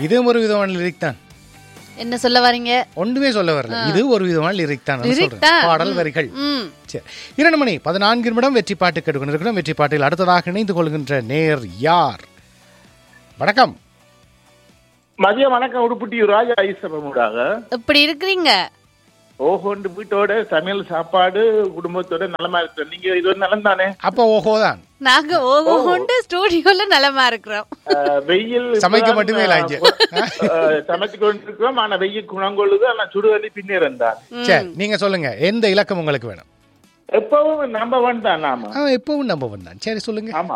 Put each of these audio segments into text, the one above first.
இதுவும் ஒரு விதமான லிரிக் தான் என்ன சொல்ல வரீங்க ஒன்றுமே சொல்ல வரல இது ஒரு விதமான லிரிக் தான் நான் Lyric சொல்றேன் தான். பாடல் வரிகள் ம் சரி இரண்டு மணி பதினான்கு நிமிடம் வெற்றி பாட்டு கேட்டுக்கொண்டிருக்கிறோம் வெற்றி பாட்டில் அடுத்ததாக இணைந்து கொள்கின்ற நேர் யார் வணக்கம் மதிய வணக்கம் உடுப்புட்டி ராஜா ஐசபமுடாக இப்படி இருக்கிறீங்க ஓஹோண்டு வீட்டோட சமையல் சாப்பாடு குடும்பத்தோட நலமா இருக்கிறோம் நீங்க இது ஒரு நலம் தானே அப்போ ஓஹோ தான் நாங்க ஓகோண்டு ஸ்டூடியோல நலமா இருக்கிறோம் அஹ், வெயில் சமைக்க இப்பதான், மட்டுமே இல்ல இங்க. அஹ், சமைச்சு கொண்டிருக்கிறோம் ஆனா வெயில் குணங்கொள்ளுது ஆனா சுடுதண்ணி பின்னேறன் தான் சரி நீங்க சொல்லுங்க எந்த இலக்கம் உங்களுக்கு வேணும் எப்பவும் நம்ப வேண்டாம் நாம ஆ எப்பவும் நம்ப வந்தான் சரி சொல்லுங்க ஆமா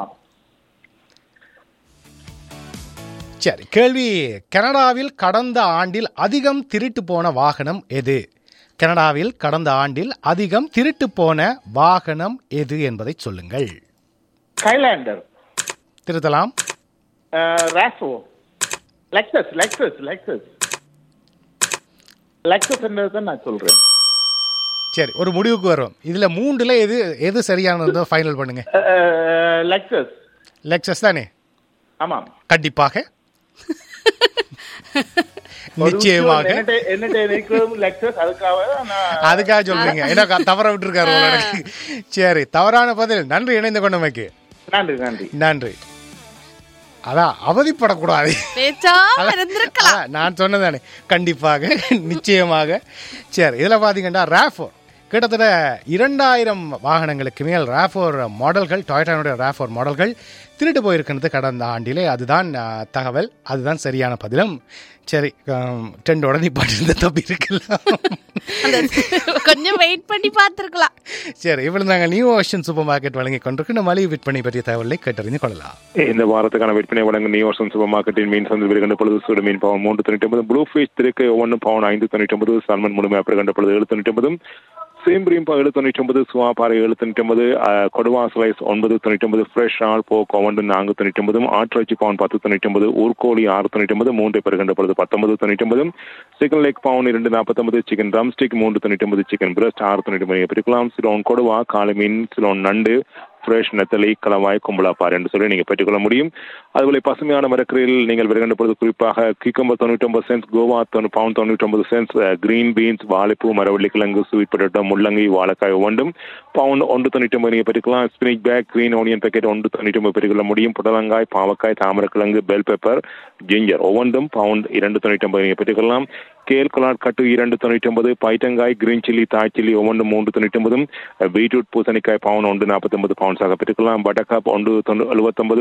சரி கேள்வி கனடாவில் கடந்த ஆண்டில் அதிகம் திருட்டு போன வாகனம் எது கனடாவில் கடந்த ஆண்டில் அதிகம் திருட்டு போன வாகனம் எது என்பதை சொல்லுங்கள் கைலாண்டர் திருத்தலாம் ராசோ லெக்சஸ் லெக்சஸ் லெக்சஸ் லெக்சஸ் தான் நான் சொல்றேன் சரி ஒரு முடிவுக்கு வரும் இதுல மூன்றுல எது எது சரியானதோ ஃபைனல் பண்ணுங்க லெக்சஸ் லெக்சஸ் தானே ஆமாம் கண்டிப்பாக ஒரு நிச்சயமாக விஷயம் என்னட்ட- என்னட்ட இருக்கிறதும் லெக்சஸ் அதுக்காக நான் அதுக்காக சொல்றீங்க ஏன்னா க- தவற விட்டுருக்காரு போல எனக்கு. சரி தவறான பதில் நன்றி இணைந்து கொண்டமைக்கு நன்றி நன்றி நன்றி அதான் அவதிப்படக்கூடாது பேச்சாம இருந்திருக்கலாம் அதான் நான் சொன்னதானே கண்டிப்பாக நிச்சயமாக சரி இதில் பார்த்தீங்கன்னா ரேஃபோர் கிட்டத்தட்ட இரண்டாயிரம் வாகனங்களுக்கு மேல் ரேஃபோர் மாடல்கள் டொயட்டானுடைய ரேஃபோர் மாடல்கள் திருட்டு போயிருக்கிறது கடந்த ஆண்டிலே அதுதான் ஆ, தகவல் அதுதான் சரியான பதிலும் சரி டெண்ட் உடனே பாட்டு தப்பி இருக்கலாம் அந்த கொஞ்சம் வெயிட் பண்ணி பார்த்திருக்கலாம் சரி இவ்வளவு நாங்கள் நியூ ஓஷன் சூப்பர் மார்க்கெட் வழங்கி கொண்டிருக்கிற மலிவு விற்பனை பற்றிய தகவலை கேட்டறிந்து கொள்ளலாம் இந்த வாரத்துக்கான விற்பனை வழங்கும் நியூசன் சூப்பர் மார்க்கெட்டின் மீன் சந்தை விருகண்ட பொழுது சுடு மீன் பவுன் மூன்று தொண்ணூற்றி ஒன்பது ப்ளூ ஃபிஷ் திருக்கு ஒவ்வொன்று பவுன் ஐந்து தொண்ணூற்றி ஒன்பது சால்மன் முழுமையாக பிறகண்ட பொழுது ஏழு தொண்ணூற்றி ஒன்பதும் சேம்பிரிம்பா ஏழு தொண்ணூற்றி ஒன்பது சுவாபாறை ஏழு தொண்ணூற்றி ஒன்பது கொடுவா ஸ்லைஸ் ஒன்பது தொண்ணூற்றி ஒன்பது ஃப்ரெஷ் ஆல் போ கொவண்டு நான்கு தொண்ணூற்றி ஒன்பதும் ஆட்டிறைச்சி பவுன் பத்து தொண்ணூற்றி ஒன்பது ஊர்கோழி ஆறு தொண்ணூற்றி ஒன்பது மூன்று பெறுகின்ற பொழுது பத்தொன்பது தொண்ணூற்றி ஒன்பது சிக்கன் லெக் பவுன் இரண்டு நாற்பத்தொன்பது சிக்கன் ட்ரம் ஸ்டிக் மூன்று தொண்ணூற்றி ஒன்பது சிக்கன் பிரஸ்ட் ஆறு தொண்ணூற்றி ஒன்பது பிரிக்கலாம் சிலோன் கொடுவா காலை மீன் சிலோன் நண்டு ஃப்ரெஷ் நெத்தலி கலவாய் கும்பலாப்பார் என்று சொல்லி நீங்கள் பெற்றுக்கொள்ள முடியும் அதுபோல பசுமையான மரக்கரையில் நீங்கள் வருகின்ற பொழுது குறிப்பாக கிக்கம்பர் தொண்ணூற்றி ஒன்பது சென்ஸ் கோவா தொண்ணூறு பவுன் தொண்ணூற்றி ஒன்பது சென்ஸ் கிரீன் பீன்ஸ் வாழைப்பூ மரவள்ளி கிழங்கு ஸ்வீட் பொட்டேட்டோ முள்ளங்கி வாழைக்காய் ஒவ்வொன்றும் பவுன் ஒன்று தொண்ணூற்றி ஒன்பது நீங்கள் பெற்றுக்கலாம் spinach pack green onion packet ஒன்று தொண்ணூற்றி ஒன்பது பெற்றுக்கொள்ள முடியும் புடலங்காய் பாவக்காய் தாமரக்கிழங்கு பெல் பெப்பர் ஜிஞ்சர் ஒவ்வொன்றும் பவுண்ட் இரண்டு தொண்ணூற்றி ஒன்பது நீங்கள் பெற்றுக்கொள்ளலாம் கேல் கொலாட் கட்டு இரண்டு தொண்ணூற்றி ஒன்பது பைட்டங்காய் கிரீன் சில்லி தாய் சில்லி ஒவ்வொன்று மூன்று தொண்ணூற்றி ஒன்பதும் பீட்ரூட் பூசணிக்காய் பவுன் ஒன்று நாற்பத்தொன்பது பவுன்ஸாக பெற்றுக்கலாம் பட்டர்காப் ஒன்று தொண்ணூ எழுபத்தொன்பது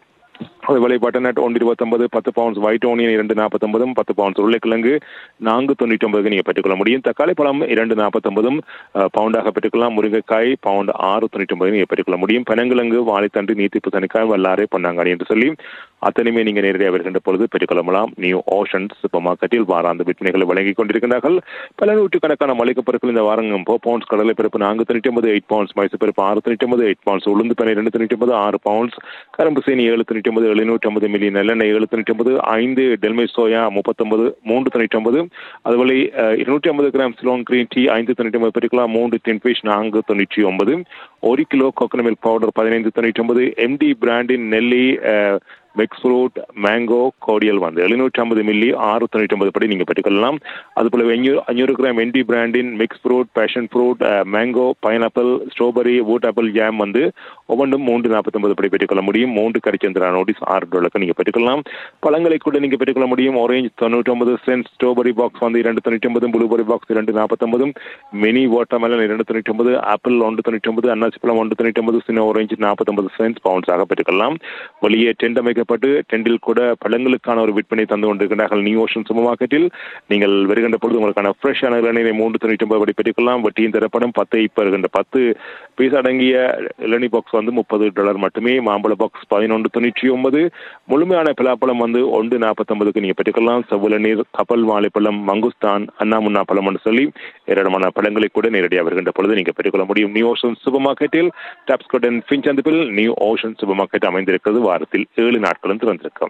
அதுபோல பட்டர்நட் ஒன்று இருபத்தொன்பது பத்து பவுன்ஸ் ஒயிட் ஓனியன் இரண்டு நாற்பத்தொன்பதும் பத்து பவுன்ஸ் உருளைக்கிழங்கு நான்கு தொண்ணூற்றி ஒன்பதுக்கு நீங்கள் பெற்றுக்கொள்ள முடியும் தக்காளி பழம் இரண்டு நாற்பத்தொன்பதும் அஹ், பவுண்டாக பெற்றுக்கலாம் முருங்கைக்காய் பவுண்ட் ஆறு தொண்ணூற்றி ஒன்பது நீங்கள் பெற்றுக்கொள்ள முடியும் பனங்கிழங்கு வாழைத்தண்டு நீத்தி பூசணிக்காய் வல்லாரை பொன்னாங்காடி என்று சொல்லி அத்தனையுமே நீங்கள் நேரடியாக வருகின்ற பொழுது பெற்றுக்கொள்ளலாம் நியூ ஓஷன் சூப்பர் மார்க்கெட்டில் வாராந்த விற்பனைகளை வழங்கிக் கொண்டிருக்கிறார்கள் பல நூற்றுக்கணக்கான மளிகை பொருட்கள் இந்த வாரங்கம் போ பவுன்ஸ் கடலை பருப்பு நான்கு தொண்ணூற்றி ஒன்பது எயிட் பவுன்ஸ் மைசூர் பருப்பு ஆறு தொண்ணூற்றி ஒன்பது எயிட் பவுன்ஸ் உளுந்து பனை இரண்டு தொண்ணூற்றி ஒன்பது ஆறு பவுன்ஸ் கரும்பு சீனி ஏழு தொண்ணூற்றி ஒன்பது எழுநூற்றி ஐம்பது மில்லி நல்லெண்ணெய் ஏழு தொண்ணூற்றி ஒன்பது ஐந்து டெல்மை சோயா முப்பத்தொன்பது மூன்று தொண்ணூற்றி ஒன்பது அதுபோல அஹ், இருநூற்றி ஐம்பது கிராம் சிலோன் கிரீன் டீ ஐந்து தொண்ணூற்றி ஒன்பது பெருக்கலாம் மூன்று டின் ஃபிஷ் நான்கு தொண்ணூற்றி ஒன்பது ஒரு கிலோ கோகனட் மில்க் பவுடர் பதினைந்து தொண்ணூற்றி ஒன்பது எம்டி பிராண்டின் நெல்லி அஹ், மிக்ஸ் ஃப்ரூட் மேங்கோ கோடியல் வந்து எழுநூற்றி ஐம்பது மில்லி ஆறு தொண்ணூற்றி ஒன்பது படி நீங்கள் பெற்றுக்கொள்ளலாம் அதுபோல அஞ்சூறு அஞ்சூறு கிராம் என்டி பிராண்டின் mix fruit passion fruit mango pineapple strawberry wood apple jam வந்து ஒவ்வொன்றும் மூன்று நாற்பத்தொன்பது படி பெற்றுக்கொள்ள முடியும் மூன்று கரிச்சந்திரா நோட்டீஸ் ஆறு டாலருக்கு நீங்கள் பெற்றுக்கொள்ளலாம் பழங்களை கூட நீங்கள் பெற்றுக்கொள்ள முடியும் ஆரஞ்சு தொண்ணூற்றி ஒன்பது சென்ட் ஸ்ட்ராபெரி பாக்ஸ் வந்து இரண்டு தொண்ணூற்றி ஒன்பது ப்ளூபெரி பாக்ஸ் இரண்டு நாற்பத்தொன்பதும் மினி வாட்டர்மெலன் இரண்டு தொண்ணூற்றி ஒன்பது ஆப்பிள் ஒன்று தொண்ணூற்றி ஒன்பது அன்னாசி பழம் ஒன்று தொண்ணூற்றி ஒன்பது சின்ன ஆரஞ்சு நாற்பத்தொன்பது சென்ட் பவுன்ஸாக பெற்றுக்கொள்ளலாம் வெளியே டென்ட் அமைக்கப்பட்டு டெண்டில் கூட பழங்களுக்கான ஒரு விற்பனை தந்து கொண்டிருக்கிறார்கள் நியூ ஓஷன் சூப்பர் மார்க்கெட்டில் நீங்கள் வருகின்ற பொழுது உங்களுக்கான ஃப்ரெஷ்ஷான இளநீரை மூன்று தொண்ணூற்றி ஒன்பது படி பெற்றுக்கொள்ளலாம் வட்டியின் தரப்படும் பத்து இப்போ இருக்கின்ற பத்து பீஸ் அடங்கிய இளநீ பாக்ஸ் வந்து முப்பது டாலர் மட்டுமே மாம்பழ பாக்ஸ் பதினொன்று தொண்ணூற்றி ஒன்பது முழுமையான பிலாப்பழம் வந்து ஒன்று நாற்பத்தொன்பதுக்கு நீங்கள் பெற்றுக்கொள்ளலாம் செவ்வளநீர் கப்பல் வாழைப்பழம் மங்குஸ்தான் அண்ணாமுன்னா பழம்னு சொல்லி ஏராளமான பழங்களை கூட நேரடியாக வருகின்ற பொழுது நீங்கள் பெற்றுக்கொள்ள முடியும் நியூ ஓஷன் சூப்பர் மார்க்கெட்டில் டாப்ஸ்கோட்டன் ஃபின்சந்திப்பில் நியூ ஓஷன் சூப்பர் மார்க்கெட் அமைந்திருக்கிறது வாரத்தில் ஏழு நாட்களும் திறந்திருக்கும்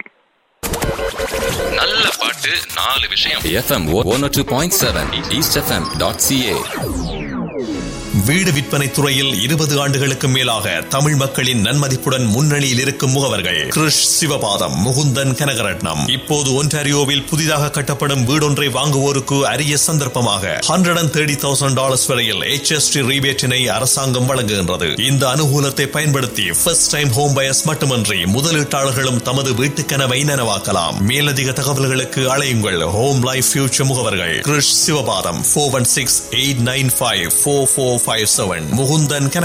நல்ல பாட்டு நாலு விஷயம் FM one two point seven east FM dot CA வீடு விற்பனை துறையில் இருபது ஆண்டுகளுக்கு மேலாக தமிழ் மக்களின் நன்மதிப்புடன் முன்னணியில் இருக்கும் முகவர்கள் கிருஷ் சிவபாதம் முகுந்தன் கனகரட்னம் இப்போது ஒன்டாரியோவில் புதிதாக கட்டப்படும் வீடொன்றை வாங்குவோருக்கு அரிய சந்தர்ப்பமாக hundred and thirty thousand dollars வரையில் HST ரீபேட்டினை அரசாங்கம் வழங்குகின்றது இந்த அனுகூலத்தை பயன்படுத்தி ஃபர்ஸ்ட் டைம் ஹோம் பயர்ஸ் மட்டுமன்றி முதலீட்டாளர்களும் தமது வீட்டு கனவை நனவாக்கலாம் மேலதிக தகவல்களுக்கு அழையுங்கள் ஹோம் லைஃப் ஃபியூச்சர் முகவர்கள் Krish Sivapatham four one six eight nine five four four five seven Mukunthan கனக